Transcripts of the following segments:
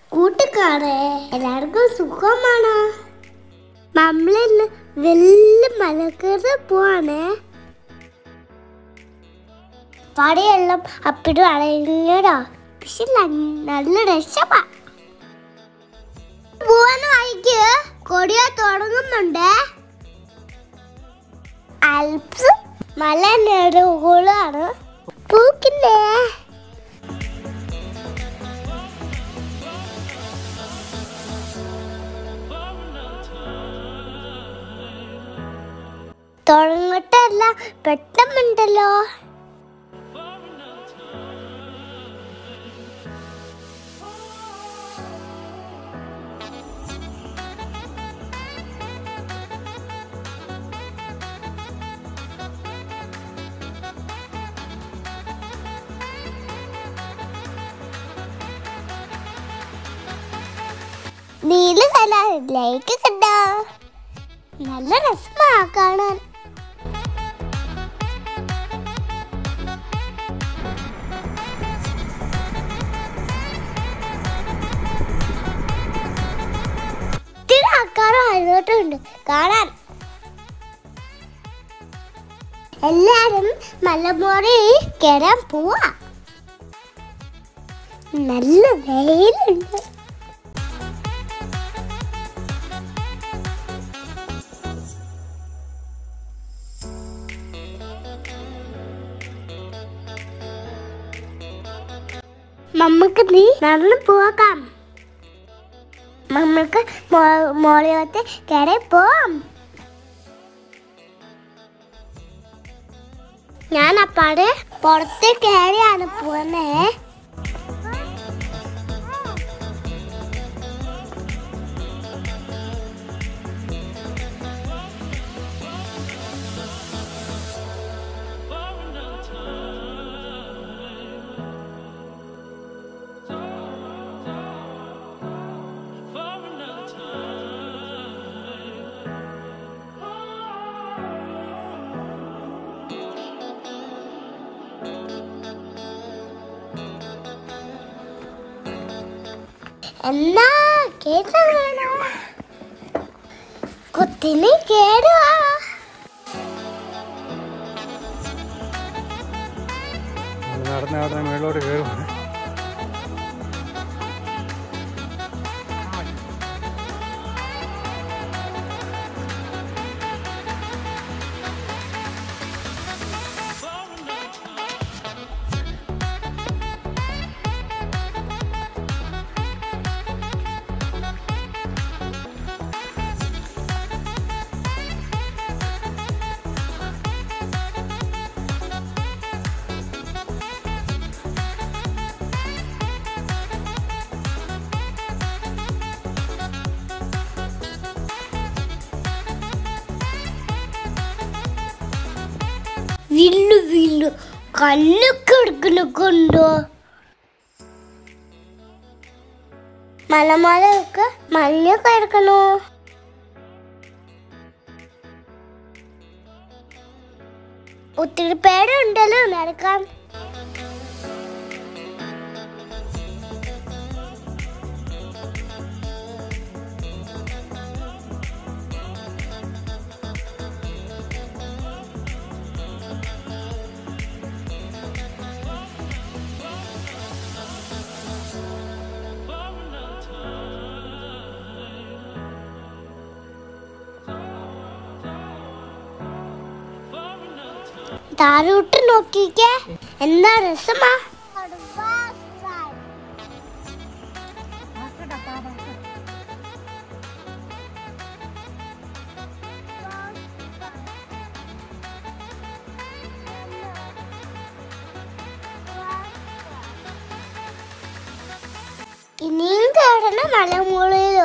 കൂട്ടുകാരെ എല്ലാവർക്കും സുഖമാണോ നമ്മളിന്ന് വലിയ മലക്കറി പോവാണേ പടയെല്ലാം അപ്പിടും അടയില്ലടാ പക്ഷെ ന- നല്ല രക്ഷമാ പോവാന്ന് വഴിക്ക് കൊടിയ തുടങ്ങുന്നുണ്ട് അൽപ്സ് മല നെടുകളാണ് പൂക്കില്ലേ തുടങ്ങട്ടല്ല പെട്ടെന്നുണ്ടല്ലോ നീല കല ലൈറ്റ് കണ്ടോ നല്ല രസമാ കാണാൻ ഇത്തിരി ആൾക്കാരും അതിലോട്ടുണ്ട് കാണാൻ എല്ലാരും മലമുറി കയറാൻ പോവാ നല്ല വെയിലുണ്ട് നമുക്ക് നീ നടന്നു പോകാം നമുക്ക് മോളിയോട്ട് കയറി പോവാം ഞാൻ അപ്പാട് പുറത്ത് കയറിയാണ് പോകുന്നേ എന്നാ കേട്ടോ കുത്തിന് കേടുവാ നടന്ന് നടന്ന് മേളിലോട്ട് കയറും വില്ലു വില്ലു കല്ലൊക്കെ എടുക്കലൊക്കെ ഉണ്ടോ മലമലയൊക്കെ മഞ്ഞൊക്കെ എടുക്കണോ ഒത്തിരി പേരുണ്ടല്ലോ നടക്കാൻ താഴോട്ട് നോക്കിക്കേ എന്താ രസമാ ഇനിയും കയറണം മലമുകളിലോ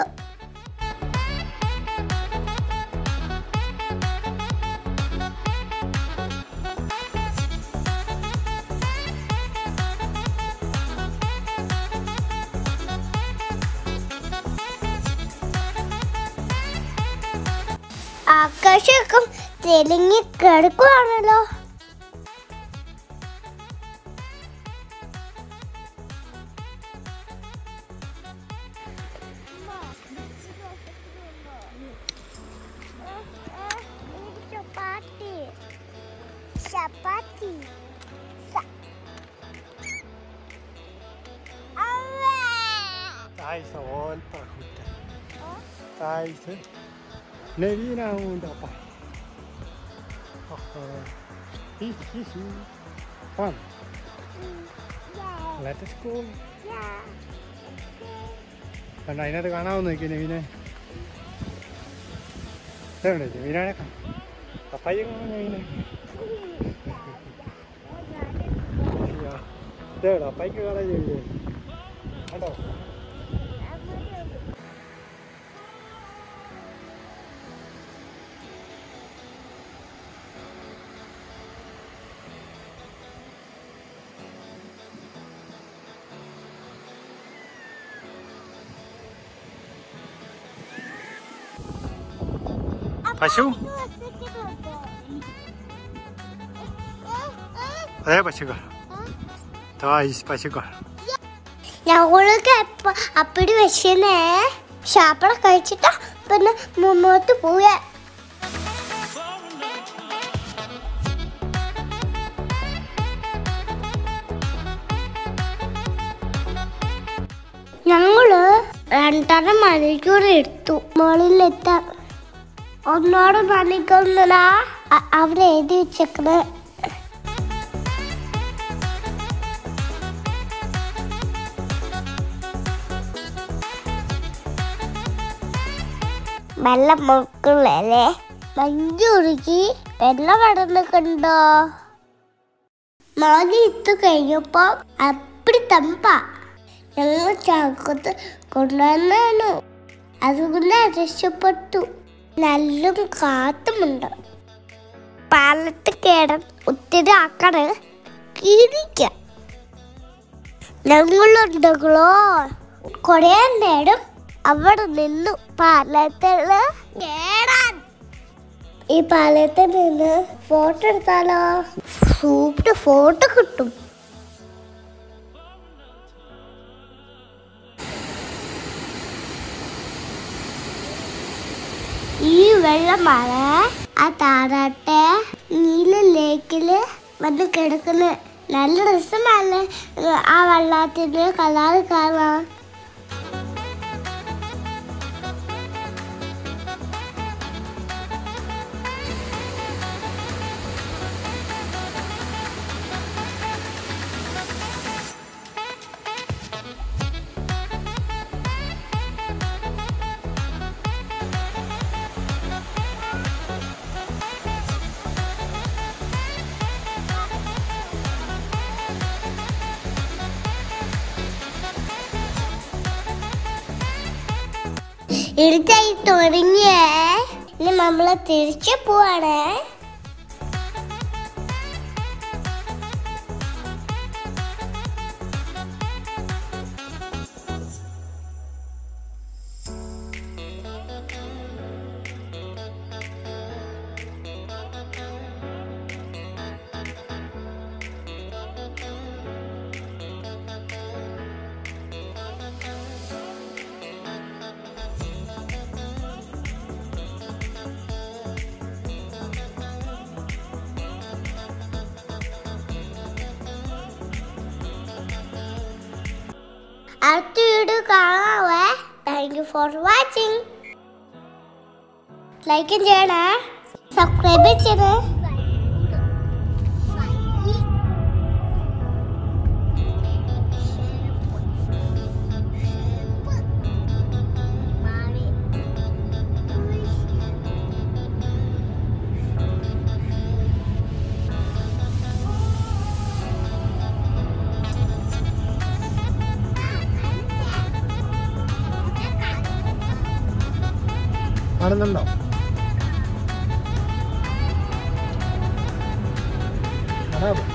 ആകാശമൊക്കെ തെളിങ്ങി കിടക്കുവാണല്ലോ ചപ്പാത്തി തായ്സ ഓൽപ്പാക്കുട്ട തായ്സ് നെവീനാവുണ്ട് അപ്പ Come, let us go. കണ്ട അതിനകത്ത് കാണാമെന്ന് നോക്കി നെവിനെ ഇതുണ്ട് നെവിനാനെ പപ്പായ കാണാൻ നെവിനെ ഇതേടാ പപ്പായ്ക്ക് കാണാൻ നെവിനെ കണ്ടോ പശു അതെ പശുക്കൾ തായ്സ് പശുക്കൾ ഞങ്ങൾക്ക് എപ്പ അപ്പടി വെച്ചേ ശാപ്പട കഴിച്ചിട്ടാ പിന്നെ മുന്നോട്ട് പോയ ഞങ്ങള് രണ്ടര മണിക്കൂർ എടുത്തു മുകളിലെത്താൻ ഒന്നോട് മണിക്കൂറിനാ അവിടെ എഴുതി വെച്ചേക്കണേ വെള്ളം മുക്കുള്ളല്ലേ മഞ്ഞുരുക്കി വെള്ളം കടന്ന് കണ്ടോ മഴ ഇട്ട് കഴിഞ്ഞപ്പോ അപ്പടി തമ്പ ഞങ്ങൾ ചാക്കത്ത് കൊണ്ടുവന്നു അതുകൊണ്ട് രക്ഷപ്പെട്ടു നല്ല കാത്തുമുണ്ട് പാലത്ത് കേടൻ ഒത്തിരി ആക്കണ് കിരിക്ക ഞങ്ങളുണ്ടെങ്കിലോ കുറേ നേരം അവിടെ നിന്നു പാലത്തില് കേടാൻ ഈ പാലത്തിൽ നിന്ന് ഫോട്ടോ എടുത്താലോ സൂപ്പർ ഫോട്ടോ കിട്ടും ഈ വെള്ളമഴ ആ താറാട്ടെ നീല ലേക്കില് വന്ന് കിടക്കുന്ന നല്ല രസമല്ലേ ആ വെള്ളത്തിന്റെ കളറ് കാണാൻ ഇരുട്ടായി തുടങ്ങിയേ ഇനി നമ്മള് തിരിച്ചു പോവാണേ അടുത്ത വീഡിയോ കാണാവേ താങ്ക് യു ഫോർ വാച്ചിങ് ലൈക്കും ചെയ്യണേ സബ്സ്ക്രൈബ് ചെയ്യണേ കാണുന്നുണ്ടോ കാണാമോ